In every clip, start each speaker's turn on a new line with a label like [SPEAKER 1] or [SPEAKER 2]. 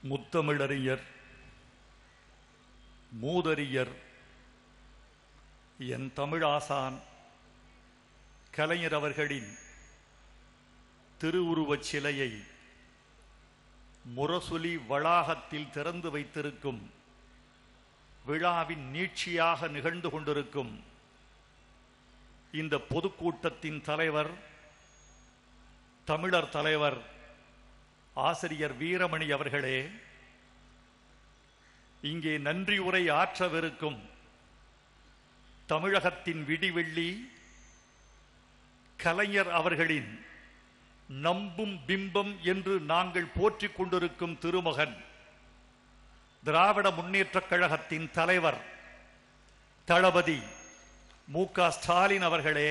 [SPEAKER 1] முத்தமிழறிஞர் மூதறிஞர் என் தமிழாசான் கலைஞர் அவர்களின் திருவுருவச் சிலையை முரசொலி வளாகத்தில் திறந்து வைத்திருக்கும் விழாவின் நீட்சியாக நிகழ்ந்து கொண்டிருக்கும் இந்த பொதுக்கூட்டத்தின் தலைவர் தமிழர் தலைவர் ஆசிரியர் வீரமணி அவர்களே இங்கே நன்றி உரை ஆற்றவிருக்கும் தமிழகத்தின் விடிவெள்ளி கலைஞர் அவர்களின் நம்பும் பிம்பம் என்று நாங்கள் போற்றிக் கொண்டிருக்கும் திருமகன் திராவிட முன்னேற்றக் கழகத்தின் தலைவர் தளபதி மு க ஸ்டாலின் அவர்களே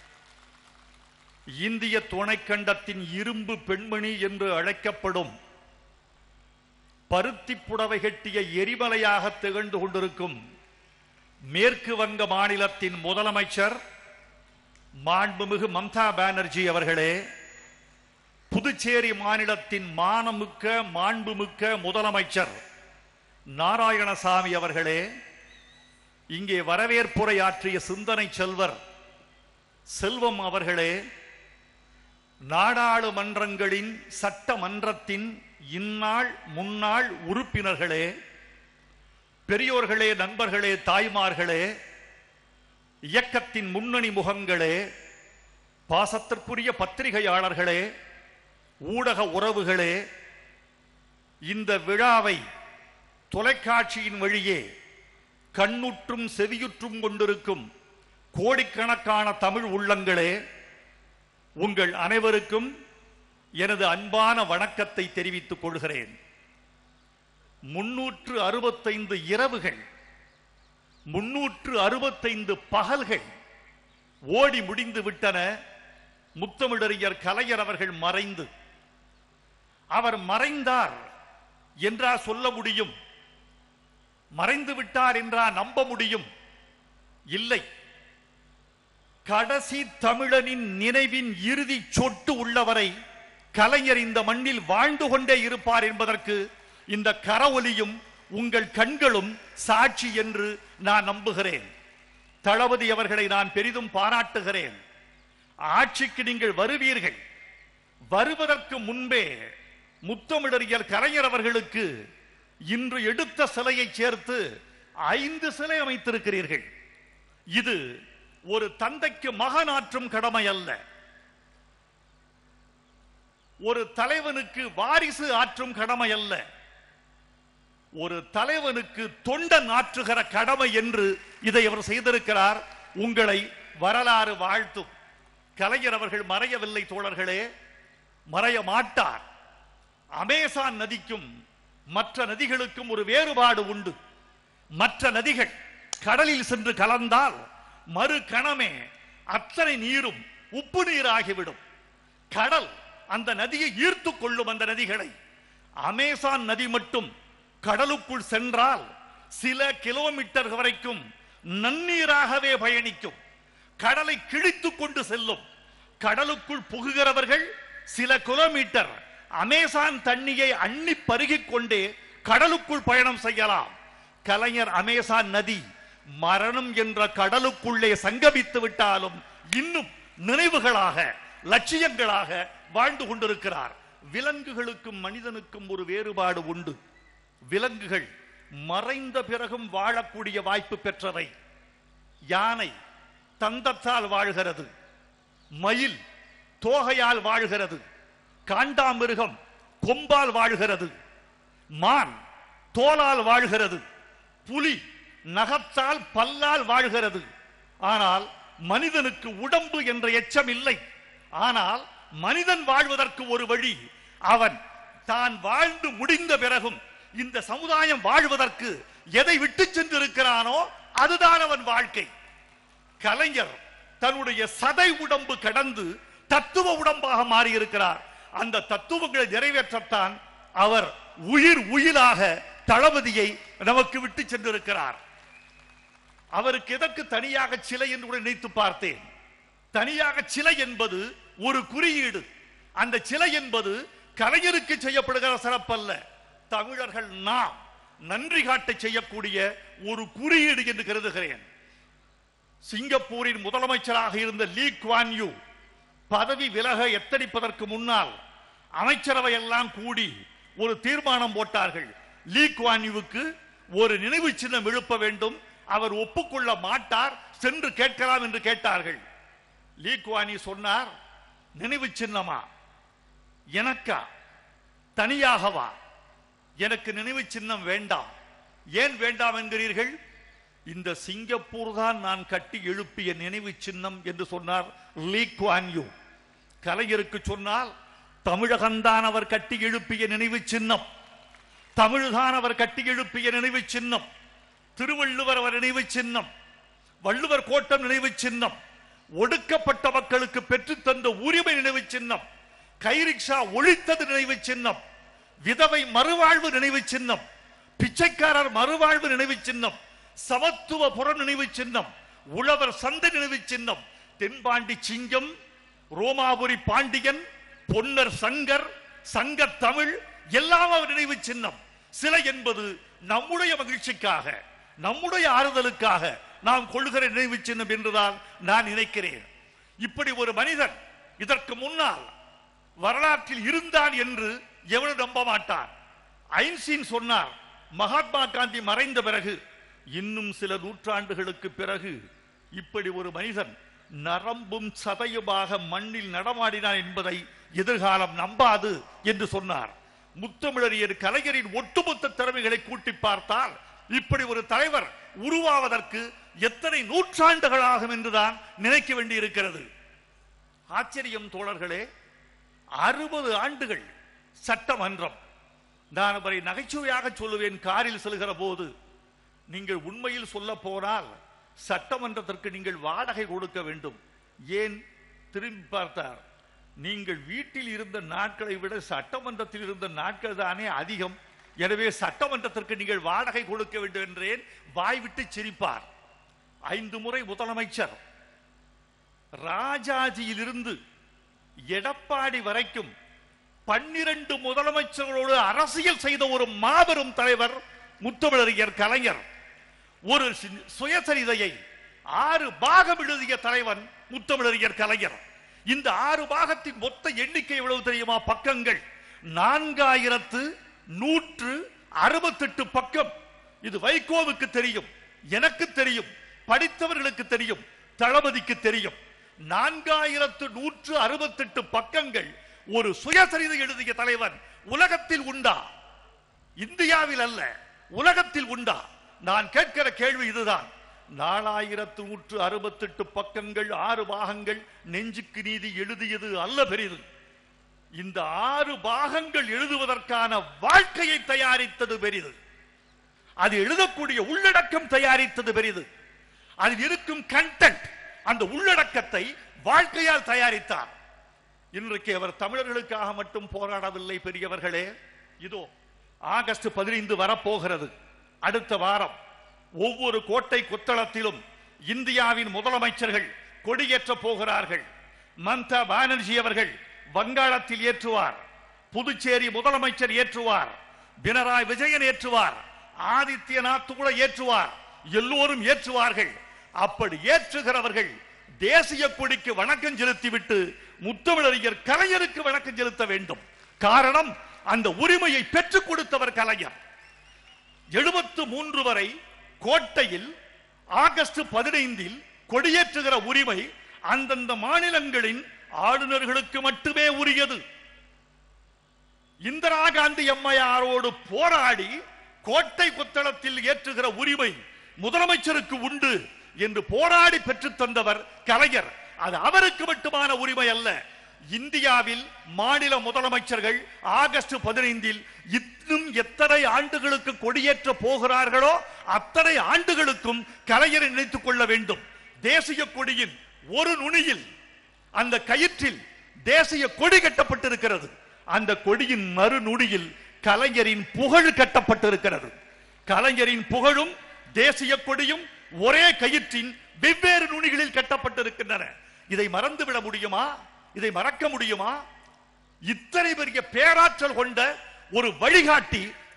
[SPEAKER 1] இந்திய துணைக்கண்டத்தின் இரும்பு பெண்மணி என்று அழைக்கப்படும் பருத்தி புடவை கட்டிய எரிமலையாக திகழ்ந்து கொண்டிருக்கும் மேற்கு வங்க மாநிலத்தின் முதலமைச்சர் மாண்புமிகு மம்தா பானர்ஜி அவர்களே புதுச்சேரி மாநிலத்தின் மானமிக்க மாண்புமிக்க முதலமைச்சர் நாராயணசாமி அவர்களே இங்கே வரவேற்புரை ஆற்றிய சிந்தனை செல்வர் செல்வம் அவர்களே நாடாளுமன்றங்களின் சட்டமன்றத்தின் இந்நாள் முன்னாள் உறுப்பினர்களே பெரியோர்களே நண்பர்களே தாய்மார்களே இயக்கத்தின் முன்னணி முகங்களே பாசத்திற்குரிய பத்திரிகையாளர்களே ஊடக உறவுகளே இந்த விழாவை தொலைக்காட்சியின் வழியே கண்ணுற்றும் செவியுற்றும் கொண்டிருக்கும் கோடிக்கணக்கான தமிழ் உள்ளங்களே உங்கள் அனைவருக்கும் எனது அன்பான வணக்கத்தை தெரிவித்துக் கொள்கிறேன் முன்னூற்று அறுபத்தைந்து இரவுகள் முன்னூற்று அறுபத்தைந்து பகல்கள் ஓடி முடிந்து விட்டன முத்தமிழறிஞர் கலைஞர் அவர்கள் மறைந்து அவர் மறைந்தார் என்றா சொல்ல முடியும் மறைந்து விட்டார் என்றா நம்ப முடியும் இல்லை கடைசி தமிழனின் நினைவின் இறுதி சொட்டு உள்ளவரை கலைஞர் இந்த மண்ணில் வாழ்ந்து கொண்டே இருப்பார் என்பதற்கு இந்த கரவொலியும் உங்கள் கண்களும் சாட்சி என்று நான் நம்புகிறேன் தளபதி அவர்களை நான் பெரிதும் பாராட்டுகிறேன் ஆட்சிக்கு நீங்கள் வருவீர்கள் வருவதற்கு முன்பே முத்தமிழறிஞர் கலைஞர் அவர்களுக்கு இன்று எடுத்த சிலையை சேர்த்து ஐந்து சிலை அமைத்திருக்கிறீர்கள் இது ஒரு தந்தைக்கு மகனாற்றும் கடமை அல்ல ஒரு தலைவனுக்கு வாரிசு ஆற்றும் கடமை அல்ல ஒரு தலைவனுக்கு தொண்டன் ஆற்றுகிற கடமை என்று இதை அவர் செய்திருக்கிறார் உங்களை வரலாறு வாழ்த்தும் கலைஞர் அவர்கள் மறையவில்லை தோழர்களே மறைய மாட்டார் அமேசான் நதிக்கும் மற்ற நதிகளுக்கும் ஒரு வேறுபாடு உண்டு மற்ற நதிகள் கடலில் சென்று கலந்தால் மறு கணமே அத்தனை நீரும் உப்பு நீராகிவிடும் கடல் அந்த நதியை ஈர்த்து கொள்ளும் அந்த நதிகளை அமேசான் நதி மட்டும் கடலுக்குள் சென்றால் சில கிலோமீட்டர் வரைக்கும் நன்னீராகவே பயணிக்கும் கடலை கிழித்துக் கொண்டு செல்லும் கடலுக்குள் புகுகிறவர்கள் சில கிலோமீட்டர் அமேசான் தண்ணியை அள்ளி பருகிக் கொண்டே கடலுக்குள் பயணம் செய்யலாம் கலைஞர் அமேசான் நதி மரணம் என்ற கடலுக்குள்ளே சங்கமித்து விட்டாலும் இன்னும் நினைவுகளாக லட்சியங்களாக வாழ்ந்து கொண்டிருக்கிறார் விலங்குகளுக்கும் மனிதனுக்கும் ஒரு வேறுபாடு உண்டு விலங்குகள் மறைந்த பிறகும் வாழக்கூடிய வாய்ப்பு பெற்றவை யானை தந்தத்தால் வாழ்கிறது மயில் தோகையால் வாழ்கிறது காண்டாமிருகம் கொம்பால் வாழ்கிறது மான் தோலால் வாழ்கிறது புலி நகத்தால் பல்லால் வாழ்கிறது ஆனால் மனிதனுக்கு உடம்பு என்ற எச்சம் இல்லை ஆனால் மனிதன் வாழ்வதற்கு ஒரு வழி அவன் தான் வாழ்ந்து முடிந்த பிறகும் இந்த சமுதாயம் வாழ்வதற்கு எதை விட்டு சென்றிருக்கிறானோ அதுதான் அவன் வாழ்க்கை கலைஞர் தன்னுடைய சதை உடம்பு கடந்து தத்துவ உடம்பாக மாறியிருக்கிறார் அந்த தத்துவங்களை நிறைவேற்றத்தான் அவர் உயிர் உயிராக தளபதியை நமக்கு விட்டு சென்றிருக்கிறார் அவருக்கு எதற்கு தனியாக சிலை என்று கூட நினைத்து பார்த்தேன் தனியாக சிலை என்பது ஒரு குறியீடு அந்த சிலை என்பது கலைஞருக்கு செய்யப்படுகிற சிறப்பல்ல தமிழர்கள் நாம் நன்றி காட்ட செய்யக்கூடிய ஒரு குறியீடு என்று கருதுகிறேன் சிங்கப்பூரின் முதலமைச்சராக இருந்த லீ குவான் யூ பதவி விலக எத்தனிப்பதற்கு முன்னால் அமைச்சரவை எல்லாம் கூடி ஒரு தீர்மானம் போட்டார்கள் லீ குவான் யூவுக்கு ஒரு நினைவு சின்னம் எழுப்ப வேண்டும் அவர் ஒப்புக்கொள்ள மாட்டார் சென்று கேட்கலாம் என்று கேட்டார்கள் லீ குவான் யூ சொன்னார் நினைவு சின்னமா எனக்கா தனியாகவா எனக்கு நினைவு சின்னம் வேண்டாம் ஏன் வேண்டாம் என்கிறீர்கள் இந்த சிங்கப்பூர் தான் நான் கட்டி எழுப்பிய நினைவு சின்னம் என்று சொன்னார் லீ குவான் யூ கலைஞருக்கு சொன்னால் தமிழகம்தான் அவர் கட்டி எழுப்பிய நினைவு சின்னம் தமிழ்தான் அவர் கட்டி எழுப்பிய நினைவு சின்னம் திருவள்ளுவர் அவர் நினைவு சின்னம் வள்ளுவர் கோட்டம் நினைவு சின்னம் ஒடுக்கப்பட்ட மக்களுக்கு பெற்றுத் தந்த உரிமை நினைவு சின்னம் கைரிக்ஷா ஒழித்தது நினைவு சின்னம் விதவை மறுவாழ்வு நினைவு சின்னம் பிச்சைக்காரர் மறுவாழ்வு நினைவு சின்னம் சமத்துவ புறம் நினைவு சின்னம் உழவர் சந்தை நினைவு சின்னம் தென்பாண்டி சிங்கம் ரோமாபுரி பாண்டியன் பொன்னர் சங்கர் சங்க தமிழ் எல்லாம் அவர் நினைவு சின்னம் சிலை என்பது நம்முடைய மகிழ்ச்சிக்காக நம்முடைய ஆறுதலுக்காக நாம் கொள்கிற நினைவு சின்னம் என்றுதான் நான் நினைக்கிறேன் இப்படி ஒரு மனிதன் இதற்கு முன்னால் வரலாற்றில் இருந்தான் என்று எவனும் நம்ப மாட்டான் ஐன்ஸ்டீன் சொன்னார் மகாத்மா காந்தி மறைந்த பிறகு இன்னும் சில நூற்றாண்டுகளுக்கு பிறகு இப்படி ஒரு மனிதன் நரம்பும் சதையுமாக மண்ணில் நடமாடினான் என்பதை எதிர்காலம் நம்பாது என்று சொன்னார் முத்தமிழறியர் கலைஞரின் ஒட்டுமொத்த திறமைகளை கூட்டி பார்த்தால் இப்படி ஒரு தலைவர் உருவாவதற்கு எத்தனை நூற்றாண்டுகள் ஆகும் என்றுதான் நினைக்க வேண்டியிருக்கிறது ஆச்சரியம் தோழர்களே அறுபது ஆண்டுகள் சட்டமன்றம் நான் அவரை நகைச்சுவையாக சொல்லுவேன் காரில் செல்கிற போது நீங்கள் உண்மையில் சொல்ல போனால் சட்டமன்றத்திற்கு நீங்கள் வாடகை கொடுக்க வேண்டும் ஏன் திரும்பி பார்த்தார் நீங்கள் வீட்டில் இருந்த நாட்களை விட சட்டமன்றத்தில் இருந்த நாட்கள் தானே அதிகம் எனவே சட்டமன்றத்திற்கு நீங்கள் வாடகை கொடுக்க வேண்டும் என்றேன் வாய்விட்டு சிரிப்பார் ஐந்து முறை முதலமைச்சர் ராஜாஜியிலிருந்து எடப்பாடி வரைக்கும் பன்னிரண்டு முதலமைச்சர்களோடு அரசியல் செய்த ஒரு மாபெரும் தலைவர் முத்தமிழறிஞர் கலைஞர் ஒரு சி- சுயசரிதையை ஆறு பாகம் எழுதிய தலைவன் முத்தமிழறிஞர் கலைஞர் இந்த ஆறு பாகத்தின் மொத்த எண்ணிக்கை எவ்வளவு தெரியுமா பக்கங்கள் நான்காயிரத்து நூற்று அறுபத்தெட்டு பக்கம் இது வைகோவுக்கு தெரியும் எனக்கு தெரியும் படித்தவர்களுக்கு தெரியும் தளபதிக்கு தெரியும் நான்காயிரத்து நூற்று அறுபத்தெட்டு பக்கங்கள் ஒரு சுயசரிதை எழுதிய தலைவன் உலகத்தில் உண்டா இந்தியாவில் அல்ல உலகத்தில் உண்டா நான் கேட்கிற கேள்வி இதுதான் நாலாயிரத்து நூற்று அறுபத்தெட்டு பக்கங்கள் ஆறு பாகங்கள் நெஞ்சுக்கு நீதி எழுதியது அல்ல பெரிது இந்த ஆறு பாகங்கள் எழுதுவதற்கான வாழ்க்கையை தயாரித்தது பெரிது அது எழுதக்கூடிய உள்ளடக்கம் தயாரித்தது பெரிது அதில் இருக்கும் கண்டென்ட் அந்த உள்ளடக்கத்தை வாழ்க்கையால் தயாரித்தார் இன்றைக்கு அவர் தமிழர்களுக்காக மட்டும் போராடவில்லை பெரியவர்களே இதோ ஆகஸ்ட் பதினைந்து வரப்போகிறது அடுத்த வாரம் ஒவ்வொரு கோட்டை கொத்தளத்திலும் இந்தியாவின் முதலமைச்சர்கள் கொடியேற்ற போகிறார்கள் மம்தா பானர்ஜி அவர்கள் வங்காளத்தில் ஏற்றுவார் புதுச்சேரி முதலமைச்சர் ஏற்றுவார் பினராய் விஜயன் ஏற்றுவார் ஆதித்யநாத் கூட ஏற்றுவார் எல்லோரும் ஏற்றுவார்கள் அப்படி ஏற்றுகிறவர்கள் தேசிய கொடிக்கு வணக்கம் செலுத்திவிட்டு முத்தமிழறிஞர் கலைஞருக்கு வணக்கம் செலுத்த வேண்டும் காரணம் அந்த உரிமையை பெற்றுக் கொடுத்தவர் கலைஞர் எழுபத்து மூன்று வரை கோட்டையில் ஆகஸ்ட் பதினைந்தில் கொடியேற்றுகிற உரிமை அந்தந்த மாநிலங்களின் ஆளுநர்களுக்கு மட்டுமே உரியது இந்திரா காந்தி அம்மையாரோடு போராடி கோட்டை கொத்தளத்தில் ஏற்றுகிற உரிமை முதலமைச்சருக்கு உண்டு என்று போராடி பெற்றுத் தந்தவர் கலைஞர் அது அவருக்கு மட்டுமான உரிமை அல்ல இந்தியாவில் மாநில முதலமைச்சர்கள் ஆகஸ்ட் பதினைந்தில் இன்னும் எத்தனை ஆண்டுகளுக்கு கொடியேற்ற போகிறார்களோ அத்தனை ஆண்டுகளுக்கும் கலைஞரை நினைத்துக் கொள்ள வேண்டும் தேசிய கொடியின் ஒரு நுனியில் அந்த கயிற்றில் தேசிய கொடி கட்டப்பட்டிருக்கிறது அந்த கொடியின் மறு நுடியில் கலைஞரின் புகழ் கட்டப்பட்டிருக்கிறது கலைஞரின் புகழும் தேசிய கொடியும் ஒரே கயிற்றின் வெவ்வேறு நுனிகளில் கட்டப்பட்டிருக்கின்றன இதை மறந்துவிட முடியுமா இதை மறக்க முடியுமா இத்தனை பெரிய பேராற்றல் கொண்ட ஒரு வழிகாட்டி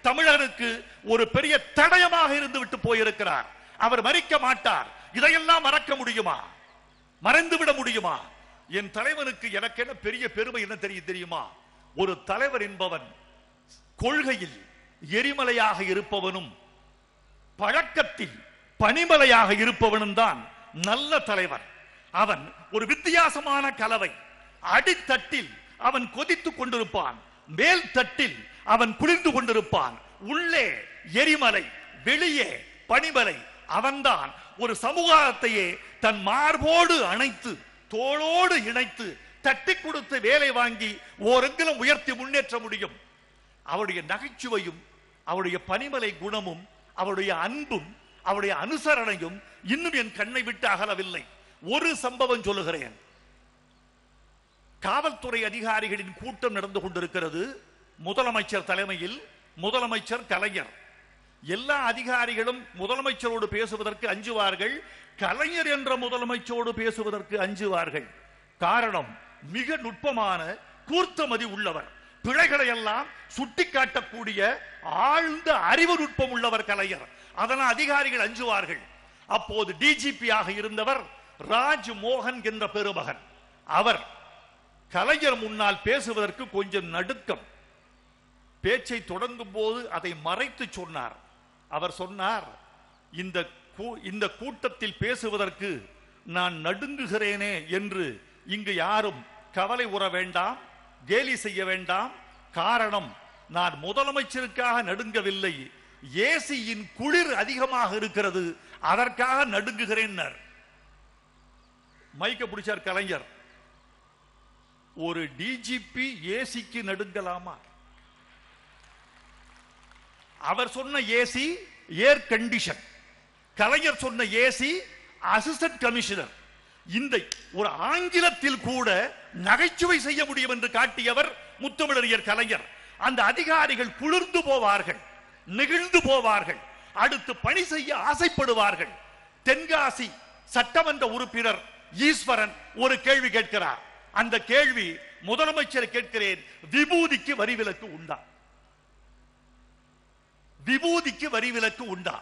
[SPEAKER 1] தமிழருக்கு ஒரு பெரிய தடயமாக இருந்து விட்டு போயிருக்கிறார் அவர் மறிக்க மாட்டார் இதையெல்லாம் மறக்க முடியுமா மறைந்து விட முடியுமா என் தலைவனுக்கு எனக்கு என்ன பெரிய பெருமை என்ன தெரியும் தெரியுமா ஒரு தலைவர் என்பவன் கொள்கையில் எரிமலையாக இருப்பவனும் பழக்கத்தில் பனிமலையாக இருப்பவனும் தான் நல்ல தலைவர் அவன் ஒரு வித்தியாசமான கலவை அடித்தட்டில் அவன் கொதித்துக் கொண்டிருப்பான் மேல் தட்டில் அவன் குளிர்ந்து கொண்டிருப்பான் உள்ளே எரிமலை வெளியே பனிமலை அவன்தான் ஒரு சமூகத்தையே தன் மார்போடு அணைத்து தோளோடு இணைத்து தட்டி கொடுத்து வேலை வாங்கி ஓரெங்கிலும் உயர்த்தி முன்னேற்ற முடியும் அவருடைய நகைச்சுவையும் அவருடைய பனிமலை குணமும் அவருடைய அன்பும் அவருடைய அனுசரணையும் இன்னும் என் கண்ணை விட்டு அகலவில்லை ஒரு சம்பவம் சொல்லுகிறேன் காவல்துறை அதிகாரிகளின் கூட்டம் நடந்து கொண்டிருக்கிறது முதலமைச்சர் தலைமையில் முதலமைச்சர் கலைஞர் எல்லா அதிகாரிகளும் முதலமைச்சரோடு பேசுவதற்கு அஞ்சுவார்கள் கலைஞர் என்ற முதலமைச்சரோடு பேசுவதற்கு அஞ்சுவார்கள் காரணம் மிக நுட்பமான கூர்த்தமதி உள்ளவர் பிழைகளை எல்லாம் சுட்டிக்காட்டக்கூடிய ஆழ்ந்த அறிவு நுட்பம் உள்ளவர் கலைஞர் அதனால் அதிகாரிகள் அஞ்சுவார்கள் அப்போது டிஜிபி ஆக இருந்தவர் ராஜ் மோகன் என்ற பெருமகன் அவர் கலைஞர் முன்னால் பேசுவதற்கு கொஞ்சம் நடுக்கம் பேச்சை தொடங்கும் போது அதை மறைத்து சொன்னார் அவர் சொன்னார் இந்த கூ- இந்த கூட்டத்தில் பேசுவதற்கு நான் நடுங்குகிறேனே என்று இங்கு யாரும் கவலை உற வேண்டாம் கேலி செய்ய வேண்டாம் காரணம் நான் முதலமைச்சருக்காக நடுங்கவில்லை ஏசியின் குளிர் அதிகமாக இருக்கிறது அதற்காக நடுங்குகிறேன் மைக்க பிடிச்சார் கலைஞர் ஒரு டிஜிபி ஏசிக்கு நடுங்கலாமா அவர் சொன்ன ஏசி ஏர் கண்டிஷன் கலைஞர் சொன்ன ஏசி அசிஸ்டன்ட் கமிஷனர் இந்த ஒரு ஆங்கிலத்தில் கூட நகைச்சுவை செய்ய முடியும் என்று காட்டியவர் முத்தமிழறிஞர் கலைஞர் அந்த அதிகாரிகள் குளிர்ந்து போவார்கள் நெகிழ்ந்து போவார்கள் அடுத்து பணி செய்ய ஆசைப்படுவார்கள் தென்காசி சட்டமன்ற உறுப்பினர் ஈஸ்வரன் ஒரு கேள்வி கேட்கிறார் அந்த கேள்வி முதலமைச்சர் கேட்கிறேன் விபூதிக்கு வரி விலக்கு உண்டா விபூதிக்கு வரி விலக்கு உண்டா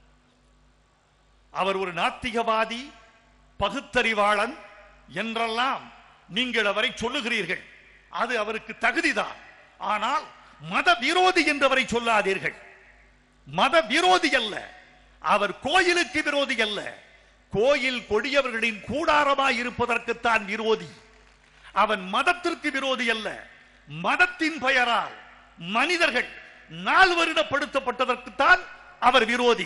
[SPEAKER 1] அவர் ஒரு நாத்திகவாதி பகுத்தறிவாளன் என்றெல்லாம் நீங்கள் அவரை சொல்லுகிறீர்கள் அது அவருக்கு தகுதிதான் ஆனால் மத விரோதி என்றவரை சொல்லாதீர்கள் மத விரோதி அல்ல அவர் கோயிலுக்கு விரோதி அல்ல கோயில் கொடியவர்களின் கூடாரமாய் இருப்பதற்குத்தான் விரோதி அவன் மதத்திற்கு விரோதி அல்ல மதத்தின் பெயரால் மனிதர்கள் நால்வரிடப்படுத்தப்பட்டதற்குத்தான் அவர் விரோதி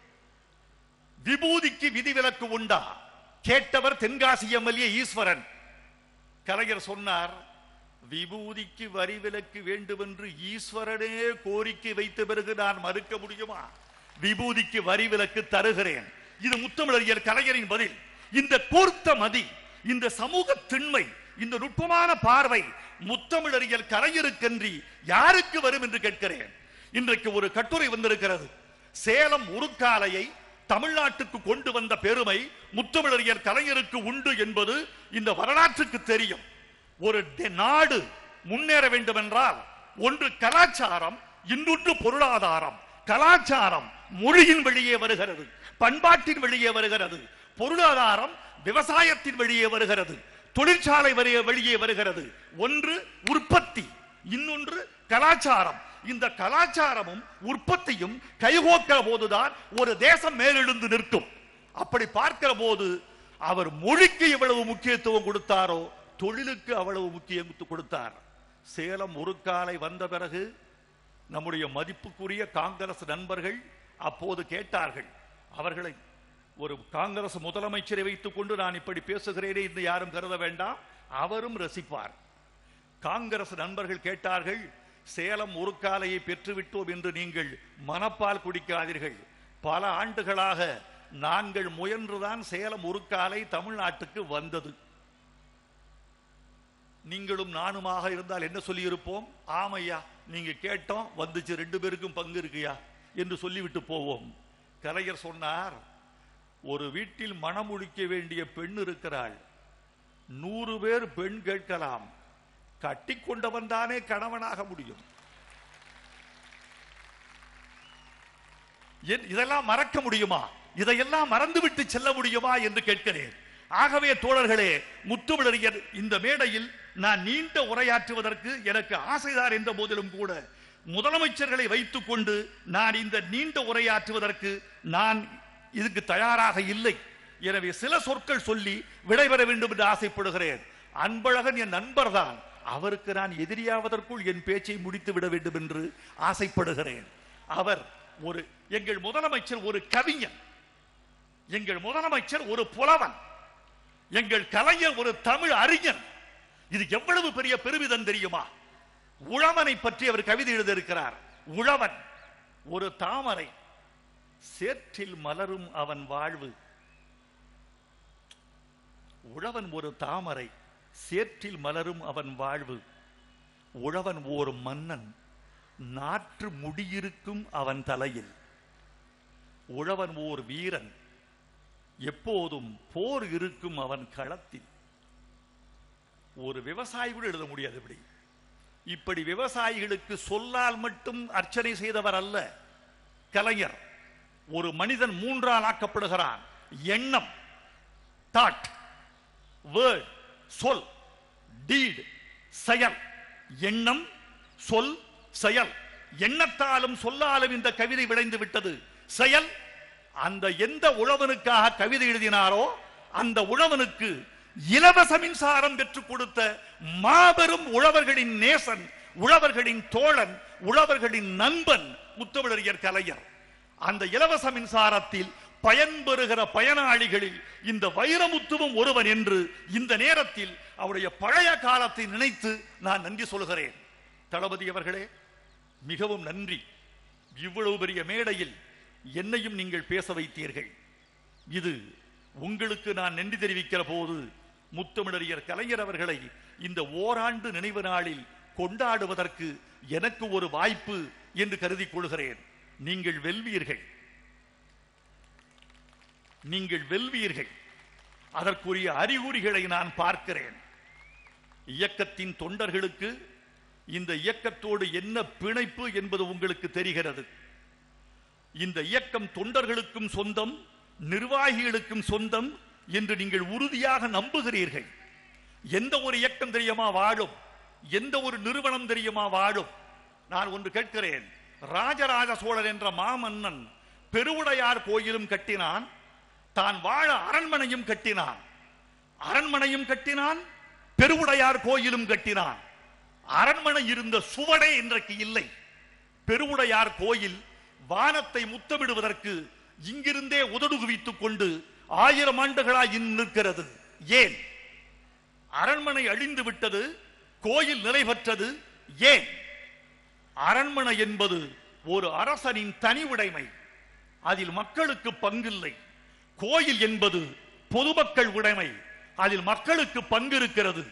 [SPEAKER 1] விபூதிக்கு விதிவிலக்கு உண்டா கேட்டவர் தென்காசி எம்எல்ஏ ஈஸ்வரன் கலைஞர் சொன்னார் விபூதிக்கு வரி விலக்கு வேண்டும் என்று ஈஸ்வரனே கோரிக்கை வைத்த பிறகு நான் மறுக்க முடியுமா விபூதிக்கு வரி விலக்கு தருகிறேன் இது முத்தமிழறிஞர் கலைஞரின் பதில் இந்த கூர்த்த மதி இந்த சமூக திண்மை இந்த நுட்பமான பார்வை முத்தமிழறிஞர் கலைஞருக்கன்றி யாருக்கு வரும் என்று கேட்கிறேன் இன்றைக்கு ஒரு கட்டுரை வந்திருக்கிறது சேலம் உருக்காலையை தமிழ்நாட்டுக்கு கொண்டு வந்த பெருமை முத்தமிழறிஞர் கலைஞருக்கு உண்டு என்பது இந்த வரலாற்றுக்கு தெரியும் ஒரு டெ- நாடு முன்னேற வேண்டும் என்றால் ஒன்று கலாச்சாரம் இன்னொன்று பொருளாதாரம் கலாச்சாரம் மொழியின் வெளியே வருகிறது பண்பாட்டின் வெளியே வருகிறது பொருளாதாரம் விவசாயத்தின் வெளியே வருகிறது தொழிற்சாலை வழியே வெளியே வருகிறது ஒன்று உற்பத்தி இன்னொன்று கலாச்சாரம் இந்த கலாச்சாரமும் உற்பத்தியும் கைகோக்கிற போதுதான் ஒரு தேசம் மேலெழுந்து நிற்கும் அப்படி பார்க்கிற போது அவர் மொழிக்கு எவ்வளவு முக்கியத்துவம் கொடுத்தாரோ தொழிலுக்கு அவ்வளவு முக்கியம் கொடுத்தார் சேலம் உருக்காலை வந்த பிறகு நம்முடைய மதிப்புக்குரிய காங்கிரஸ் நண்பர்கள் அப்போது கேட்டார்கள் அவர்களை ஒரு காங்கிரஸ் முதலமைச்சரை வைத்துக் கொண்டு நான் இப்படி பேசுகிறேனே என்று யாரும் கருத வேண்டாம் அவரும் ரசிப்பார் காங்கிரஸ் நண்பர்கள் கேட்டார்கள் சேலம் உருக்காலையை பெற்றுவிட்டோம் என்று நீங்கள் மனப்பால் குடிக்காதீர்கள் பல ஆண்டுகளாக நாங்கள் முயன்றுதான் சேலம் உருக்காலை தமிழ்நாட்டுக்கு வந்தது நீங்களும் நானுமாக இருந்தால் என்ன சொல்லியிருப்போம் ஆமையா நீங்க கேட்டோம் வந்துச்சு ரெண்டு பேருக்கும் பங்கு இருக்குயா என்று சொல்லிவிட்டு போவோம் கலைஞர் சொன்னார் ஒரு வீட்டில் மணமுடிக்க வேண்டிய பெண் இருக்கிறாள் நூறு பேர் பெண் கேட்கலாம் கட்டிக்கொண்டவன் தானே கணவனாக முடியும் என்- இதெல்லாம் மறக்க முடியுமா இதையெல்லாம் மறந்துவிட்டு செல்ல முடியுமா என்று கேட்கிறேன் ஆகவே தோழர்களே முத்துமிழறிஞர் இந்த மேடையில் நான் நீண்ட உரையாற்றுவதற்கு எனக்கு ஆசைதார் என்ற போதிலும் கூட முதலமைச்சர்களை வைத்துக் கொண்டு நான் இந்த நீண்ட உரையாற்றுவதற்கு நான் இதுக்கு தயாராக இல்லை எனவே சில சொற்கள் சொல்லி விடைபெற வேண்டும் என்று ஆசைப்படுகிறேன் அன்பழகன் என் நண்பர்தான் அவருக்கு நான் எதிரியாவதற்குள் என் பேச்சை முடித்து விட வேண்டும் என்று ஆசைப்படுகிறேன் அவர் ஒரு எங்கள் முதலமைச்சர் ஒரு கவிஞன் எங்கள் முதலமைச்சர் ஒரு புலவன் எங்கள் கலைஞர் ஒரு தமிழ் அறிஞர் இது எவ்வளவு பெரிய பெருமிதம் தெரியுமா உழவனை பற்றி அவர் கவிதை எழுதியிருக்கிறார் உழவன் ஒரு தாமரை சேற்றில் மலரும் அவன் வாழ்வு உழவன் ஒரு தாமரை சேற்றில் மலரும் அவன் வாழ்வு உழவன் ஓர் மன்னன் நாற்று முடியிருக்கும் அவன் தலையில் உழவன் ஓர் வீரன் எப்போதும் போர் இருக்கும் அவன் களத்தில் ஒரு விவசாயி கூட எழுத முடியாது இப்படி இப்படி விவசாயிகளுக்கு சொல்லால் மட்டும் அர்ச்சனை செய்தவர் அல்ல கலைஞர் ஒரு மனிதன் மூன்றால் ஆக்கப்படுகிறான் எண்ணம் தாட் வேர்ட் சொல் டீட் செயல் எண்ணம் சொல் செயல் எண்ணத்தாலும் சொல்லாலும் இந்த கவிதை விளைந்து விட்டது செயல் அந்த எந்த உழவனுக்காக கவிதை எழுதினாரோ அந்த உழவனுக்கு இலவச மின்சாரம் பெற்றுக் கொடுத்த மாபெரும் உழவர்களின் நேசன் உழவர்களின் தோழன் உழவர்களின் நண்பன் முத்தமிழறிஞர் கலைஞர் அந்த இலவச மின்சாரத்தில் பயன்பெறுகிற பயனாளிகளில் இந்த வைரமுத்துவும் ஒருவன் என்று இந்த நேரத்தில் அவருடைய பழைய காலத்தை நினைத்து நான் நன்றி சொல்கிறேன் தளபதி அவர்களே மிகவும் நன்றி இவ்வளவு பெரிய மேடையில் என்னையும் நீங்கள் பேச வைத்தீர்கள் இது உங்களுக்கு நான் நன்றி தெரிவிக்கிற போது முத்தமிழறிஞர் கலைஞர் அவர்களை இந்த ஓராண்டு நினைவு நாளில் கொண்டாடுவதற்கு எனக்கு ஒரு வாய்ப்பு என்று கருதிக் கொள்கிறேன் நீங்கள் வெல்வீர்கள் நீங்கள் வெல்வீர்கள் அதற்குரிய அறிகுறிகளை நான் பார்க்கிறேன் இயக்கத்தின் தொண்டர்களுக்கு இந்த இயக்கத்தோடு என்ன பிணைப்பு என்பது உங்களுக்கு தெரிகிறது இந்த இயக்கம் தொண்டர்களுக்கும் சொந்தம் நிர்வாகிகளுக்கும் சொந்தம் என்று நீங்கள் உறுதியாக நம்புகிறீர்கள் எந்த ஒரு இயக்கம் தெரியுமா வாழும் எந்த ஒரு நிறுவனம் தெரியுமா வாழும் நான் ஒன்று கேட்கிறேன் ராஜராஜ சோழன் என்ற மாமன்னன் பெருவுடையார் கோயிலும் கட்டினான் தான் வாழ அரண்மனையும் கட்டினான் அரண்மனையும் கட்டினான் பெருவுடையார் கோயிலும் கட்டினான் அரண்மனை இருந்த சுவடே இன்றைக்கு இல்லை பெருவுடையார் கோயில் வானத்தை முத்தமிடுவதற்கு இங்கிருந்தே உதடு குவித்துக் கொண்டு ஆயிரம் ஆண்டுகளாய் இன்னும் நிற்கிறது ஏன் அரண்மனை அழிந்து விட்டது கோயில் நிலை பெற்றது ஏன் அரண்மனை என்பது ஒரு அரசனின் தனி உடைமை அதில் மக்களுக்கு பங்கில்லை கோயில் என்பது பொதுமக்கள் உடைமை அதில் மக்களுக்கு பங்கு இருக்கிறது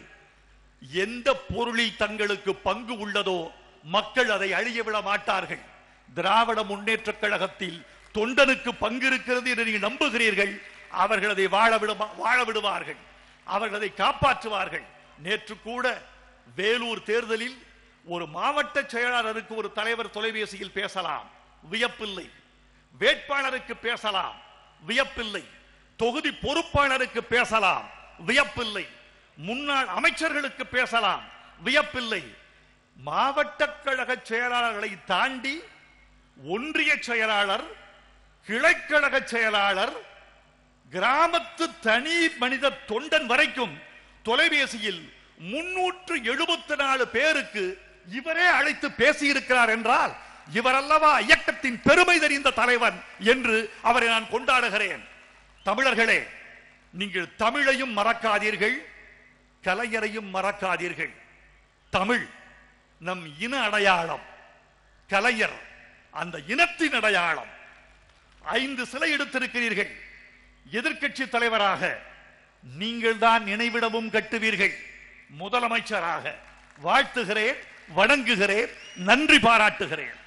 [SPEAKER 1] எந்த பொருளில் தங்களுக்கு பங்கு உள்ளதோ மக்கள் அதை அழிய விட மாட்டார்கள் திராவிட முன்னேற்ற கழகத்தில் தொண்டனுக்கு பங்கு இருக்கிறது என்று நீங்கள் நம்புகிறீர்கள் அவர்கள் அதை வாழ விட வாழ விடுவார்கள் அவர்கள் அதை காப்பாற்றுவார்கள் நேற்று கூட வேலூர் தேர்தலில் ஒரு மாவட்ட செயலாளருக்கு ஒரு தலைவர் தொலைபேசியில் பேசலாம் வியப்பில்லை வேட்பாளருக்கு பேசலாம் வியப்பில்லை தொகுதி பொறுப்பாளருக்கு பேசலாம் வியப்பில்லை முன்னாள் அமைச்சர்களுக்கு பேசலாம் வியப்பில்லை மாவட்ட கழக செயலாளர்களை தாண்டி ஒன்றிய செயலாளர் கிளைக்கழக செயலாளர் கிராமத்து தனி மனித தொண்டன் வரைக்கும் தொலைபேசியில் முன்னூற்று எழுபத்தி நாலு பேருக்கு இவரே அழைத்து பேசியிருக்கிறார் என்றால் இவர் அல்லவா இயக்கத்தின் பெருமை தெரிந்த தலைவன் என்று அவரை நான் கொண்டாடுகிறேன் தமிழர்களே நீங்கள் தமிழையும் மறக்காதீர்கள் கலைஞரையும் மறக்காதீர்கள் தமிழ் நம் இன அடையாளம் கலைஞர் அந்த இனத்தின் அடையாளம் ஐந்து சிலை எடுத்திருக்கிறீர்கள் எதிர்க்கட்சி தலைவராக நீங்கள் தான் நினைவிடமும் கட்டுவீர்கள் முதலமைச்சராக வாழ்த்துகிறேன் வணங்குகிறேன் நன்றி பாராட்டுகிறேன்